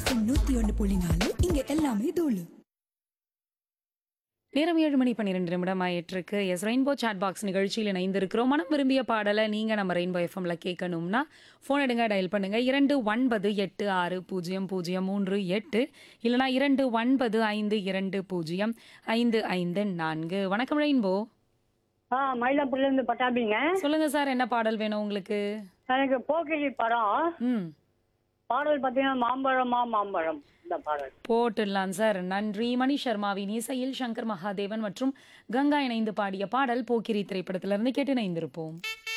FM நூத்தி ஒன்னு புள்ளி நாலு இங்க எல்லாமே தூளு நேரம் ஏழு மணி பன்னிரெண்டு நிமிடம் ஆயிட்டிருக்கு எஸ் ரெயின்போ சாட் பாக்ஸ் நிகழ்ச்சியில் இணைந்திருக்கிறோம் மனம் விரும்பிய பாடலை நீங்கள் நம்ம ரெயின்போ எஃப்எம்ல கேட்கணும்னா ஃபோன் எடுங்க டயல் பண்ணுங்க இரண்டு ஒன்பது எட்டு ஆறு பூஜ்ஜியம் பூஜ்ஜியம் மூன்று எட்டு இல்லைனா இரண்டு ஒன்பது ஐந்து இரண்டு பூஜ்ஜியம் ஐந்து ஐந்து நான்கு வணக்கம் ரெயின்போ ஆ மயிலாப்பூர்ல இருந்து பட்டாபிங்க சொல்லுங்க சார் என்ன பாடல் வேணும் உங்களுக்கு எனக்கு போக்கிரி படம் ம் பாடல் பார்த்தீங்கன்னா மாம்பழமா மாம்பழம் இந்த பாடல் போட்டுடலாம் சார் நன்றி மணி சர்மாவின் இசையில் சங்கர் மகாதேவன் மற்றும் கங்கா இணைந்து பாடிய பாடல் போக்கிரி திரைப்படத்திலிருந்து கேட்டு இணைந்திருப்போம்